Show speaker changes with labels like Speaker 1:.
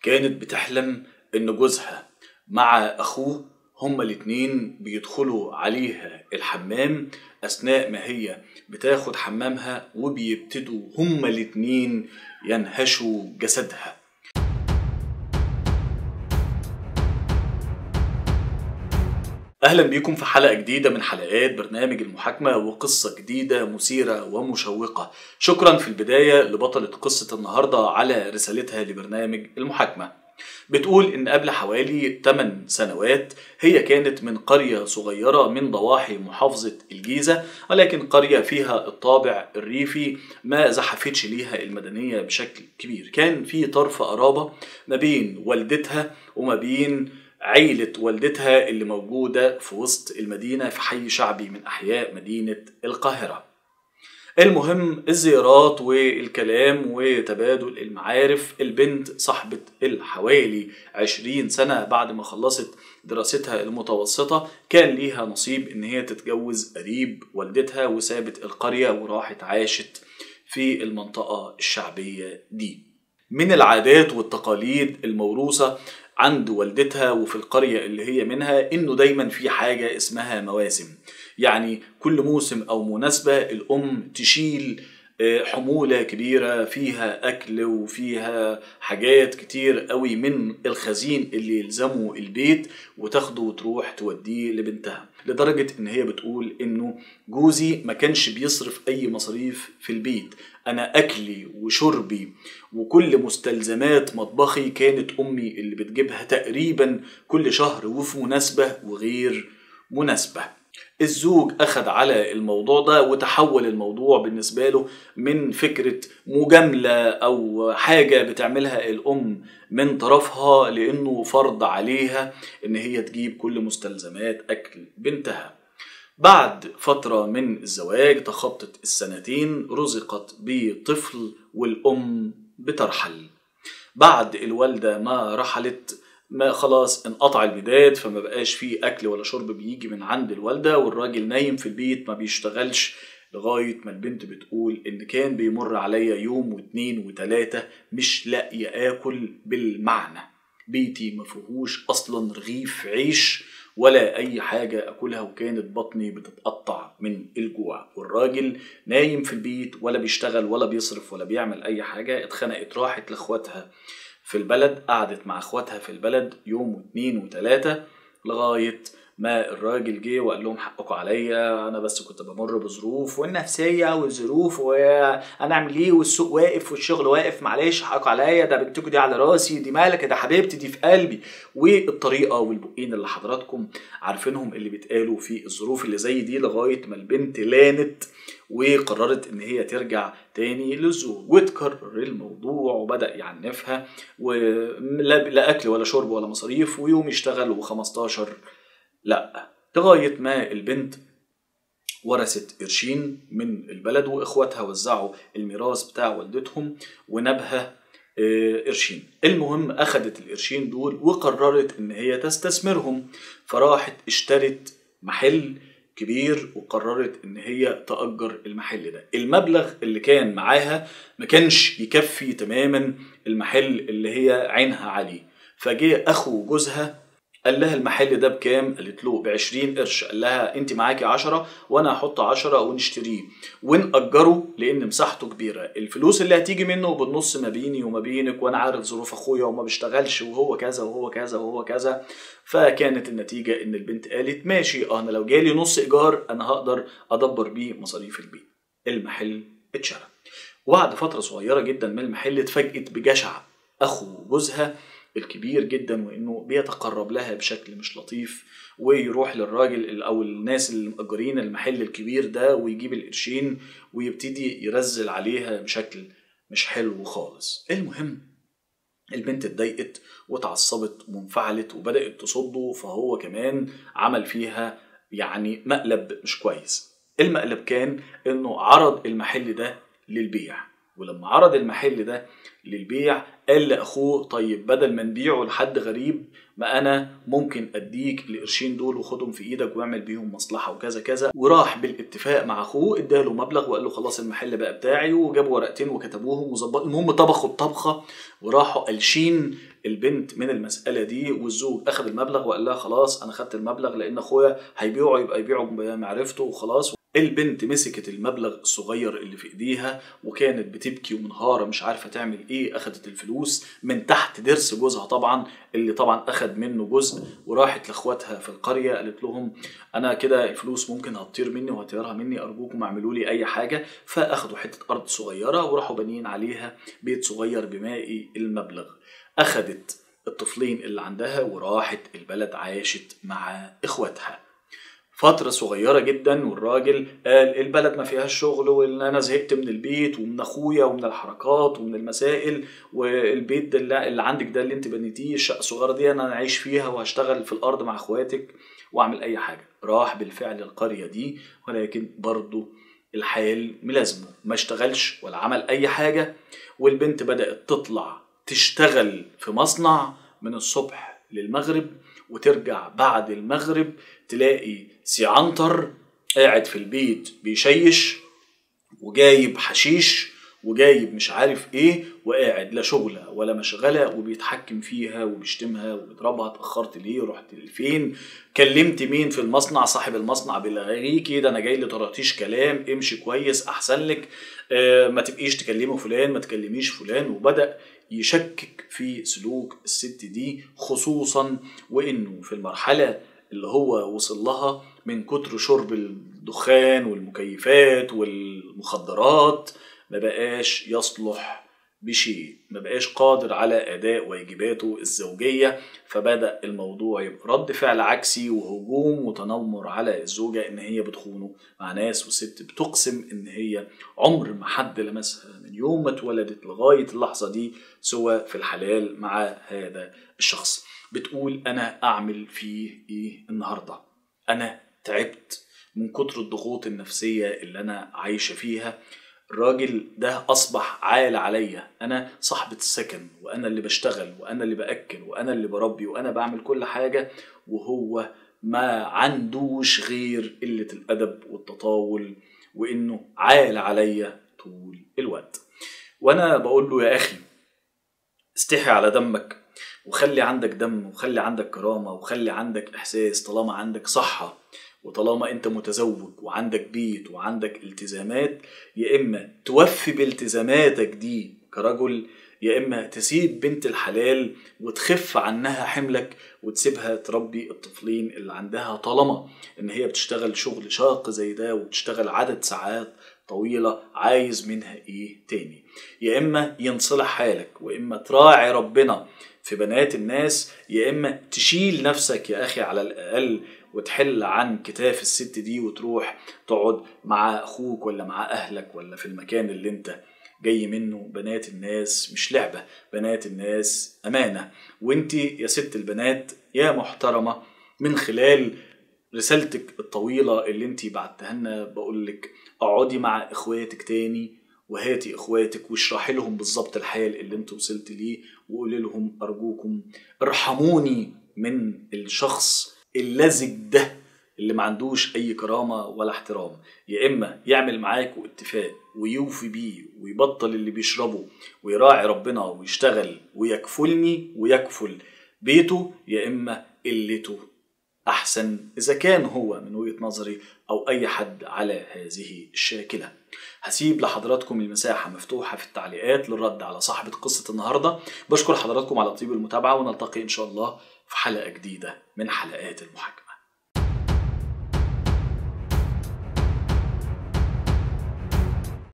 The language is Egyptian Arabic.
Speaker 1: كانت بتحلم ان جوزها مع اخوه هما الاتنين بيدخلوا عليها الحمام اثناء ما هي بتاخد حمامها وبيبتدوا هما الاتنين ينهشوا جسدها اهلا بيكم في حلقه جديده من حلقات برنامج المحاكمه وقصه جديده مثيره ومشوقه شكرا في البدايه لبطله قصه النهارده على رسالتها لبرنامج المحاكمه بتقول ان قبل حوالي 8 سنوات هي كانت من قريه صغيره من ضواحي محافظه الجيزه ولكن قريه فيها الطابع الريفي ما زحفتش ليها المدنيه بشكل كبير كان في طرف قرابه ما بين والدتها وما بين عيلة والدتها اللي موجودة في وسط المدينة في حي شعبي من أحياء مدينة القاهرة المهم الزيارات والكلام وتبادل المعارف البنت صاحبة الحوالي عشرين سنة بعد ما خلصت دراستها المتوسطة كان ليها نصيب ان هي تتجوز قريب والدتها وسابت القرية وراحت عاشت في المنطقة الشعبية دي من العادات والتقاليد الموروثة عند والدتها وفي القرية اللي هي منها إنه دايما في حاجة اسمها مواسم يعني كل موسم أو مناسبة الأم تشيل حمولة كبيرة فيها أكل وفيها حاجات كتير قوي من الخزين اللي يلزموا البيت وتاخده وتروح توديه لبنتها لدرجة إن هي بتقول إنه جوزي ما كانش بيصرف أي مصاريف في البيت أنا أكلي وشربي وكل مستلزمات مطبخي كانت أمي اللي بتجيبها تقريبا كل شهر وفي مناسبة وغير مناسبة الزوج أخذ على الموضوع ده وتحول الموضوع بالنسبة له من فكرة مجاملة أو حاجة بتعملها الأم من طرفها لأنه فرض عليها إن هي تجيب كل مستلزمات أكل بنتها بعد فترة من الزواج تخطت السنتين رزقت بطفل والأم بترحل بعد الوالدة ما رحلت ما خلاص انقطع البيداد فما بقاش فيه اكل ولا شرب بيجي من عند الوالده والراجل نايم في البيت ما بيشتغلش لغايه ما البنت بتقول ان كان بيمر عليا يوم واتنين وتلاته مش لاقيه اكل بالمعنى بيتي ما فيهوش اصلا رغيف عيش ولا اي حاجه اكلها وكانت بطني بتتقطع من الجوع والراجل نايم في البيت ولا بيشتغل ولا بيصرف ولا بيعمل اي حاجه اتخنقت راحت لاخواتها في البلد قعدت مع اخواتها في البلد يوم واتنين وتلاتة لغاية ما الراجل جه وقال لهم حقكم عليا انا بس كنت بمر بظروف والنفسيه والظروف وانا اعمل ايه والسوق واقف والشغل واقف معلش حقكم عليا ده بنتكم دي على راسي دي مالك ده حبيبتي دي في قلبي والطريقه والبقين اللي حضراتكم عارفينهم اللي بيتقالوا في الظروف اللي زي دي لغايه ما البنت لانت وقررت ان هي ترجع تاني للزوج وتكرر الموضوع وبدا يعنفها ولا اكل ولا شرب ولا مصاريف ويوم يشتغل و15 لا لغايه ما البنت ورثت قرشين من البلد واخواتها وزعوا الميراث بتاع والدتهم ونبها قرشين المهم اخدت القرشين دول وقررت ان هي تستثمرهم فراحت اشترت محل كبير وقررت ان هي تأجر المحل ده المبلغ اللي كان معاها ما كانش يكفي تماما المحل اللي هي عينها عليه فجه اخو جوزها قال لها المحل ده بكام؟ قالت له ب 20 قرش، قال لها انت معاكي 10 وانا هحط 10 ونشتريه ونأجره لان مساحته كبيره، الفلوس اللي هتيجي منه بالنص ما بيني وما بينك وانا عارف ظروف اخويا وما بيشتغلش وهو كذا وهو كذا وهو كذا، فكانت النتيجه ان البنت قالت ماشي اه انا لو جالي نص ايجار انا هقدر ادبر بيه مصاريف البيت. المحل اتشرى. وبعد فتره صغيره جدا من المحل اتفاجئت بجشع اخو جوزها الكبير جدا وانه بيتقرب لها بشكل مش لطيف ويروح للراجل او الناس اللي مأجرين المحل الكبير ده ويجيب القرشين ويبتدي يرزل عليها بشكل مش حلو خالص المهم البنت اتضايقت واتعصبت وانفعلت وبدأت تصده فهو كمان عمل فيها يعني مقلب مش كويس المقلب كان انه عرض المحل ده للبيع ولما عرض المحل ده للبيع قال لاخوه طيب بدل ما نبيعه لحد غريب ما انا ممكن اديك القرشين دول وخدهم في ايدك واعمل بيهم مصلحه وكذا كذا وراح بالاتفاق مع اخوه اداله مبلغ وقال له خلاص المحل بقى بتاعي وجابوا ورقتين وكتبوهم وظبط المهم طبخوا الطبخه وراحوا قالشين البنت من المساله دي والزوج اخذ المبلغ وقال لها خلاص انا خدت المبلغ لان اخويا هيبيعه يبقى يبيعه بمعرفته وخلاص البنت مسكت المبلغ الصغير اللي في ايديها وكانت بتبكي ومنهاره مش عارفه تعمل ايه اخدت الفلوس من تحت ضرس جوزها طبعا اللي طبعا اخد منه جزء وراحت لاخواتها في القريه قالت لهم انا كده الفلوس ممكن هتطير مني وهتطيرها مني ارجوكم اعملوا لي اي حاجه فاخدوا حته ارض صغيره وراحوا بانيين عليها بيت صغير بماء المبلغ اخدت الطفلين اللي عندها وراحت البلد عاشت مع اخواتها فترة صغيرة جدا والراجل قال البلد ما فيهاش شغل وان انا زهقت من البيت ومن اخويا ومن الحركات ومن المسائل والبيت ده اللي اللي عندك ده اللي انت بنيتيه الشقة الصغيرة دي انا اعيش فيها وهشتغل في الارض مع اخواتك واعمل اي حاجة راح بالفعل القرية دي ولكن برضه الحال ملازمه ما اشتغلش ولا عمل اي حاجة والبنت بدأت تطلع تشتغل في مصنع من الصبح للمغرب وترجع بعد المغرب تلاقي سي عنتر قاعد في البيت بيشيش وجايب حشيش وجايب مش عارف ايه وقاعد لا شغلة ولا مشغلة وبيتحكم فيها وبيشتمها وبيضربها اتأخرت ليه رحت لفين كلمت مين في المصنع صاحب المصنع بيلغيكي ده انا جاي لطرطيش كلام امشي كويس احسن لك آه ما تبقيش تكلمي فلان ما تكلميش فلان وبدأ يشكك في سلوك الست دي خصوصا وانه في المرحله اللي هو وصل لها من كتر شرب الدخان والمكيفات والمخدرات ما بقاش يصلح بشيء ما بقاش قادر على اداء واجباته الزوجيه فبدا الموضوع يبقى رد فعل عكسي وهجوم وتنمر على الزوجه ان هي بتخونه مع ناس والست بتقسم ان هي عمر ما حد لمسها من يوم ما اتولدت لغايه اللحظه دي سوى في الحلال مع هذا الشخص بتقول انا اعمل فيه ايه النهارده انا تعبت من كتر الضغوط النفسيه اللي انا عايشه فيها الراجل ده اصبح عال عليا انا صاحبة السكن وانا اللي بشتغل وانا اللي باكل وانا اللي بربي وانا بعمل كل حاجة وهو ما عندوش غير قلة الادب والتطاول وانه عال عليا طول الوقت وانا بقول له يا اخي استحي على دمك وخلي عندك دم وخلي عندك كرامة وخلي عندك إحساس طالما عندك صحة وطالما أنت متزوج وعندك بيت وعندك التزامات يا إما توفي بالتزاماتك دي كرجل يا إما تسيب بنت الحلال وتخف عنها حملك وتسيبها تربي الطفلين اللي عندها طالما إن هي بتشتغل شغل شاق زي ده وبتشتغل عدد ساعات طويلة عايز منها ايه تاني يا اما ينصلح حالك واما تراعي ربنا في بنات الناس يا اما تشيل نفسك يا اخي على الاقل وتحل عن كتاف الست دي وتروح تقعد مع اخوك ولا مع اهلك ولا في المكان اللي انت جاي منه بنات الناس مش لعبة بنات الناس أمانة وانت يا ست البنات يا محترمة من خلال رسالتك الطويلة اللي انت بعتها لنا بقول لك اقعدي مع اخواتك تاني وهاتي اخواتك واشرحي لهم بالظبط الحال اللي انت وصلت ليه وقولي لهم ارجوكم ارحموني من الشخص اللزج ده اللي ما عندوش اي كرامه ولا احترام يا اما يعمل معاكوا اتفاق ويوفي بيه ويبطل اللي بيشربه ويراعي ربنا ويشتغل ويكفلني ويكفل بيته يا اما قلته احسن اذا كان هو من وجهه نظري او اي حد على هذه الشاكله هسيب لحضراتكم المساحه مفتوحه في التعليقات للرد على صاحبه قصه النهارده بشكر حضراتكم على طيب المتابعه ونلتقي ان شاء الله في حلقه جديده من حلقات المحاكمه